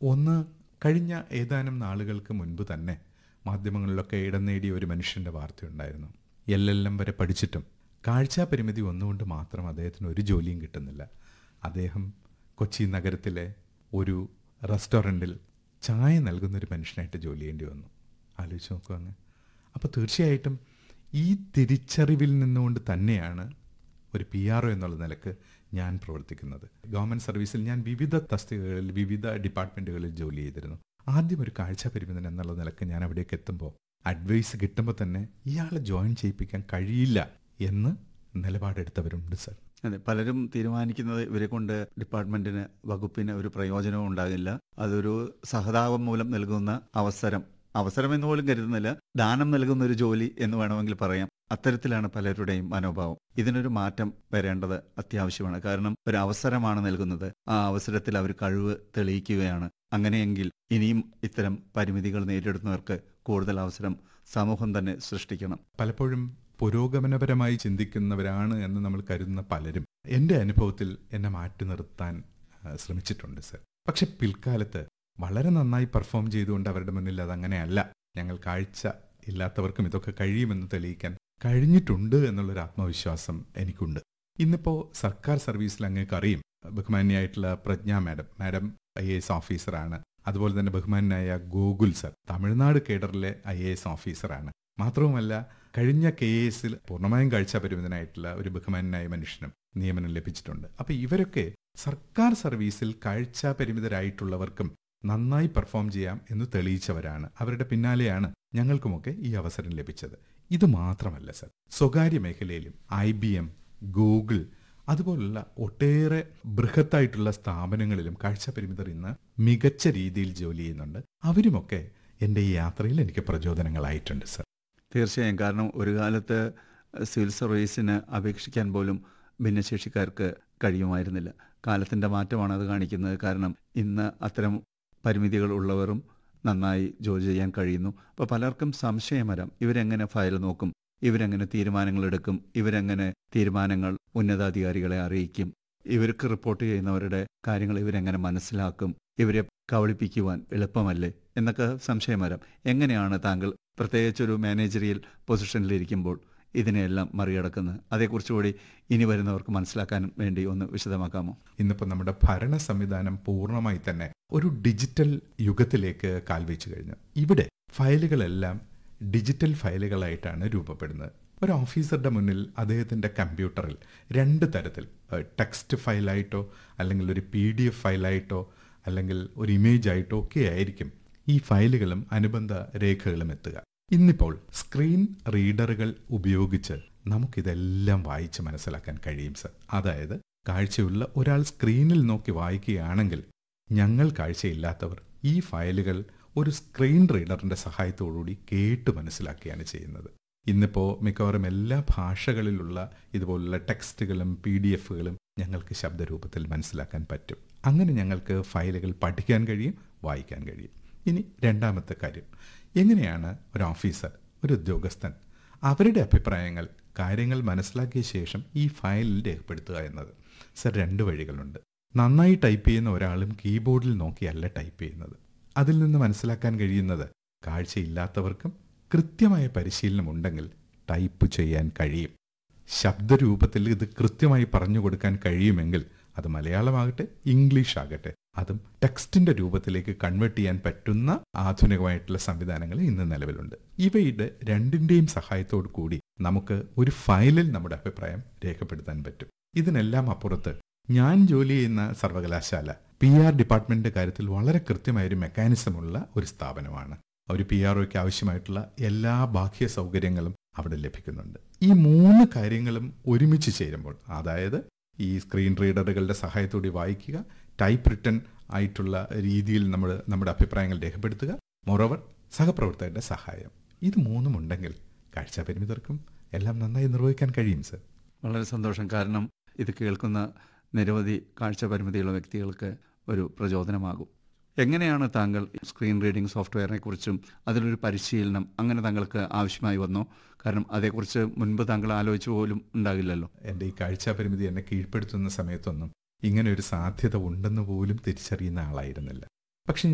ഒന്ന് കഴിഞ്ഞ ഏതാനും നാളുകൾക്ക് മുൻപ് തന്നെ മാധ്യമങ്ങളിലൊക്കെ ഇടം നേടിയ ഒരു മനുഷ്യൻ്റെ വാർത്തയുണ്ടായിരുന്നു എൽ എൽ എം വരെ പഠിച്ചിട്ടും കാഴ്ചാ പരിമിതി ഒന്നുകൊണ്ട് മാത്രം അദ്ദേഹത്തിന് ഒരു ജോലിയും കിട്ടുന്നില്ല അദ്ദേഹം കൊച്ചി നഗരത്തിലെ ഒരു റെസ്റ്റോറൻറ്റിൽ ചായ നൽകുന്ന ഒരു മനുഷ്യനായിട്ട് ജോലി ചെയ്യേണ്ടി വന്നു ആലോചിച്ച് നോക്കുക അങ്ങ് അപ്പോൾ തീർച്ചയായിട്ടും ഈ തിരിച്ചറിവിൽ നിന്നുകൊണ്ട് തന്നെയാണ് ഒരു പി ആർ ഒ എന്നുള്ള നിലക്ക് ഞാൻ പ്രവർത്തിക്കുന്നത് ഗവൺമെൻറ് സർവീസിൽ ഞാൻ വിവിധ തസ്തികകളിൽ വിവിധ ഡിപ്പാർട്ട്മെൻറ്റുകളിൽ ജോലി ചെയ്തിരുന്നു ആദ്യം ഒരു കാഴ്ച പരിമിതൻ എന്നുള്ള നിലക്ക് ഞാൻ അവിടേക്ക് എത്തുമ്പോൾ അഡ്വൈസ് കിട്ടുമ്പോൾ തന്നെ ഇയാളെ ജോയിൻ ചെയ്യിപ്പിക്കാൻ കഴിയില്ല എന്ന് നിലപാടെടുത്തവരുണ്ട് സർ അതെ പലരും തീരുമാനിക്കുന്നത് ഇവരെ കൊണ്ട് ഡിപ്പാർട്ട്മെന്റിന് വകുപ്പിന് ഒരു പ്രയോജനവും ഉണ്ടാകില്ല അതൊരു സഹതാപം മൂലം നൽകുന്ന അവസരം അവസരം എന്ന് പോലും കരുതുന്നില്ല ദാനം നൽകുന്ന ഒരു ജോലി എന്ന് വേണമെങ്കിൽ പറയാം അത്തരത്തിലാണ് പലരുടെയും മനോഭാവം ഇതിനൊരു മാറ്റം വരേണ്ടത് അത്യാവശ്യമാണ് കാരണം ഒരു അവസരമാണ് നൽകുന്നത് ആ അവസരത്തിൽ അവർ കഴിവ് തെളിയിക്കുകയാണ് അങ്ങനെയെങ്കിൽ ഇനിയും ഇത്തരം പരിമിതികൾ നേരിടുന്നവർക്ക് കൂടുതൽ അവസരം സമൂഹം തന്നെ സൃഷ്ടിക്കണം പലപ്പോഴും പുരോഗമനപരമായി ചിന്തിക്കുന്നവരാണ് എന്ന് നമ്മൾ കരുതുന്ന പലരും എൻ്റെ അനുഭവത്തിൽ എന്നെ മാറ്റി നിർത്താൻ ആ, ശ്രമിച്ചിട്ടുണ്ട് സർ പക്ഷെ പിൽക്കാലത്ത് വളരെ നന്നായി പെർഫോം ചെയ്തുകൊണ്ട് അവരുടെ മുന്നിൽ അതങ്ങനെയല്ല ഞങ്ങൾ കാഴ്ച ഇല്ലാത്തവർക്കും ഇതൊക്കെ കഴിയുമെന്ന് തെളിയിക്കാൻ കഴിഞ്ഞിട്ടുണ്ട് എന്നുള്ളൊരു ആത്മവിശ്വാസം എനിക്കുണ്ട് ഇന്നിപ്പോൾ സർക്കാർ സർവീസിൽ അങ്ങേക്ക് അറിയും ബഹുമാന്യായിട്ടുള്ള Prajna madam madam I A S ഓഫീസറാണ് അതുപോലെ തന്നെ ബഹുമാനായ ഗോകുൽ സർ തമിഴ്നാട് കേഡറിലെ ഐ എ എസ് ഓഫീസറാണ് മാത്രവുമല്ല കഴിഞ്ഞ കെ എസിൽ പൂർണ്ണമായും കാഴ്ചാപരിമിതനായിട്ടുള്ള ഒരു ബഹുമാനായ മനുഷ്യനും നിയമനം ലഭിച്ചിട്ടുണ്ട് അപ്പൊ ഇവരൊക്കെ സർക്കാർ സർവീസിൽ കാഴ്ചാപരിമിതരായിട്ടുള്ളവർക്കും നന്നായി പെർഫോം ചെയ്യാം എന്ന് തെളിയിച്ചവരാണ് അവരുടെ പിന്നാലെയാണ് ഞങ്ങൾക്കുമൊക്കെ ഈ അവസരം ലഭിച്ചത് ഇത് മാത്രമല്ല സർ സ്വകാര്യ മേഖലയിലും ഐ ബി എം ഗൂഗിൾ അതുപോലുള്ള ഒട്ടേറെ ബൃഹത്തായിട്ടുള്ള സ്ഥാപനങ്ങളിലും കാഴ്ചപരിമിതർ ഇന്ന് മികച്ച രീതിയിൽ ജോലി ചെയ്യുന്നുണ്ട് അവരുമൊക്കെ എൻ്റെ ഈ യാത്രയിൽ എനിക്ക് പ്രചോദനങ്ങളായിട്ടുണ്ട് സർ തീർച്ചയായും കാരണം ഒരു കാലത്ത് സിവിൽ സർവീസിന് അപേക്ഷിക്കാൻ പോലും ഭിന്നശേഷിക്കാർക്ക് കഴിയുമായിരുന്നില്ല കാലത്തിൻ്റെ മാറ്റമാണ് അത് കാണിക്കുന്നത് കാരണം ഇന്ന് അത്തരം പരിമിതികൾ ഉള്ളവരും നന്നായി ജോലി ചെയ്യാൻ കഴിയുന്നു അപ്പോൾ പലർക്കും സംശയം വരാം ഇവരെങ്ങനെ ഫയൽ നോക്കും ഇവരെങ്ങനെ തീരുമാനങ്ങൾ എടുക്കും ഇവരെങ്ങനെ തീരുമാനങ്ങൾ ഉന്നതാധികാരികളെ അറിയിക്കും ഇവർക്ക് റിപ്പോർട്ട് ചെയ്യുന്നവരുടെ കാര്യങ്ങൾ ഇവരെങ്ങനെ മനസ്സിലാക്കും ഇവരെ കബളിപ്പിക്കുവാൻ എളുപ്പമല്ലേ എന്നൊക്കെ സംശയം വരാം എങ്ങനെയാണ് താങ്കൾ പ്രത്യേകിച്ചൊരു മാനേജറിയൽ പൊസിഷനിലിരിക്കുമ്പോൾ ഇതിനെയെല്ലാം മറികടക്കുന്നത് അതേക്കുറിച്ച് കൂടി ഇനി വരുന്നവർക്ക് മനസ്സിലാക്കാൻ വേണ്ടി ഒന്ന് വിശദമാക്കാമോ ഇന്നിപ്പോൾ നമ്മുടെ ഭരണ സംവിധാനം പൂർണ്ണമായി തന്നെ ഒരു ഡിജിറ്റൽ യുഗത്തിലേക്ക് കാൽവെച്ചു കഴിഞ്ഞു ഇവിടെ ഫയലുകളെല്ലാം ഡിജിറ്റൽ ഫയലുകളായിട്ടാണ് രൂപപ്പെടുന്നത് ഒരു ഓഫീസറുടെ മുന്നിൽ അദ്ദേഹത്തിൻ്റെ കമ്പ്യൂട്ടറിൽ രണ്ട് തരത്തിൽ ടെക്സ്റ്റ് ഫയലായിട്ടോ അല്ലെങ്കിൽ ഒരു പി ഡി എഫ് ഫയലായിട്ടോ അല്ലെങ്കിൽ ഒരു ഇമേജ് ആയിട്ടോ ഒക്കെ ആയിരിക്കും ഈ ഫയലുകളും അനുബന്ധ രേഖകളും എത്തുക ഇന്നിപ്പോൾ സ്ക്രീൻ റീഡറുകൾ ഉപയോഗിച്ച് നമുക്കിതെല്ലാം വായിച്ച് മനസ്സിലാക്കാൻ കഴിയും സർ അതായത് കാഴ്ചയുള്ള ഒരാൾ സ്ക്രീനിൽ നോക്കി വായിക്കുകയാണെങ്കിൽ ഞങ്ങൾ കാഴ്ചയില്ലാത്തവർ ഈ ഫയലുകൾ ഒരു സ്ക്രീൻ റീഡറിന്റെ സഹായത്തോടുകൂടി കേട്ട് മനസ്സിലാക്കുകയാണ് ചെയ്യുന്നത് ഇന്നിപ്പോൾ മിക്കവാറും എല്ലാ ഭാഷകളിലുള്ള ഇതുപോലുള്ള ടെക്സ്റ്റുകളും പി ഡി എഫുകളും ഞങ്ങൾക്ക് ശബ്ദരൂപത്തിൽ മനസ്സിലാക്കാൻ പറ്റും അങ്ങനെ ഞങ്ങൾക്ക് ഫയലുകൾ പഠിക്കാൻ കഴിയും വായിക്കാൻ കഴിയും ഇനി രണ്ടാമത്തെ കാര്യം എങ്ങനെയാണ് ഒരു ഓഫീസർ ഒരു ഉദ്യോഗസ്ഥൻ അവരുടെ അഭിപ്രായങ്ങൾ കാര്യങ്ങൾ മനസ്സിലാക്കിയ ശേഷം ഈ ഫയലിൽ രേഖപ്പെടുത്തുക എന്നത് സർ രണ്ട് വഴികളുണ്ട് നന്നായി ടൈപ്പ് ചെയ്യുന്ന ഒരാളും കീബോർഡിൽ നോക്കിയല്ല ടൈപ്പ് ചെയ്യുന്നത് അതിൽ നിന്ന് മനസ്സിലാക്കാൻ കഴിയുന്നത് കാഴ്ചയില്ലാത്തവർക്കും കൃത്യമായ പരിശീലനം ഉണ്ടെങ്കിൽ ടൈപ്പ് ചെയ്യാൻ കഴിയും ശബ്ദരൂപത്തിൽ ഇത് കൃത്യമായി പറഞ്ഞു കൊടുക്കാൻ കഴിയുമെങ്കിൽ അത് മലയാളമാകട്ടെ ഇംഗ്ലീഷ് ആകട്ടെ അതും ടെക്സ്റ്റിന്റെ രൂപത്തിലേക്ക് കൺവേർട്ട് ചെയ്യാൻ പറ്റുന്ന ആധുനികമായിട്ടുള്ള സംവിധാനങ്ങൾ ഇന്ന് നിലവിലുണ്ട് ഇവയുടെ രണ്ടിന്റെയും സഹായത്തോടു കൂടി നമുക്ക് ഒരു ഫയലിൽ നമ്മുടെ അഭിപ്രായം രേഖപ്പെടുത്താൻ പറ്റും ഇതിനെല്ലാം അപ്പുറത്ത് ഞാൻ ജോലി ചെയ്യുന്ന സർവകലാശാല പി ആർ ഡിപ്പാർട്ട്മെന്റിന്റെ കാര്യത്തിൽ വളരെ കൃത്യമായ ഒരു മെക്കാനിസമുള്ള ഒരു സ്ഥാപനമാണ് ഒരു പി ആർ ഒക്ക് ആവശ്യമായിട്ടുള്ള എല്ലാ ബാഹ്യ സൗകര്യങ്ങളും അവിടെ ലഭിക്കുന്നുണ്ട് ഈ മൂന്ന് കാര്യങ്ങളും ഒരുമിച്ച് ചേരുമ്പോൾ അതായത് ഈ സ്ക്രീൻ റീഡറുകളുടെ സഹായത്തോടെ വായിക്കുക ടൈപ്പ് റിട്ടൺ ആയിട്ടുള്ള രീതിയിൽ നമ്മൾ നമ്മുടെ അഭിപ്രായങ്ങൾ രേഖപ്പെടുത്തുക മൊറോവർ സഹപ്രവർത്തകരുടെ സഹായം ഇത് മൂന്നും ഉണ്ടെങ്കിൽ കാഴ്ചാപരിമിതർക്കും എല്ലാം നന്നായി നിർവഹിക്കാൻ കഴിയും സർ വളരെ സന്തോഷം കാരണം ഇത് കേൾക്കുന്ന നിരവധി കാഴ്ച പരിമിതിയുള്ള വ്യക്തികൾക്ക് ഒരു പ്രചോദനമാകും എങ്ങനെയാണ് താങ്കൾ സ്ക്രീൻ റീഡിംഗ് സോഫ്റ്റ്വെയറിനെ കുറിച്ചും അതിലൊരു പരിശീലനം അങ്ങനെ താങ്കൾക്ക് ആവശ്യമായി വന്നോ കാരണം അതേക്കുറിച്ച് മുൻപ് താങ്കൾ ആലോചിച്ചു പോലും ഉണ്ടാകില്ലല്ലോ എൻ്റെ ഈ കാഴ്ചാപരിമിതി എന്നെ കീഴ്പ്പെടുത്തുന്ന സമയത്തൊന്നും ഇങ്ങനെ ഒരു സാധ്യത ഉണ്ടെന്ന് പോലും തിരിച്ചറിയുന്ന ആളായിരുന്നില്ല പക്ഷെ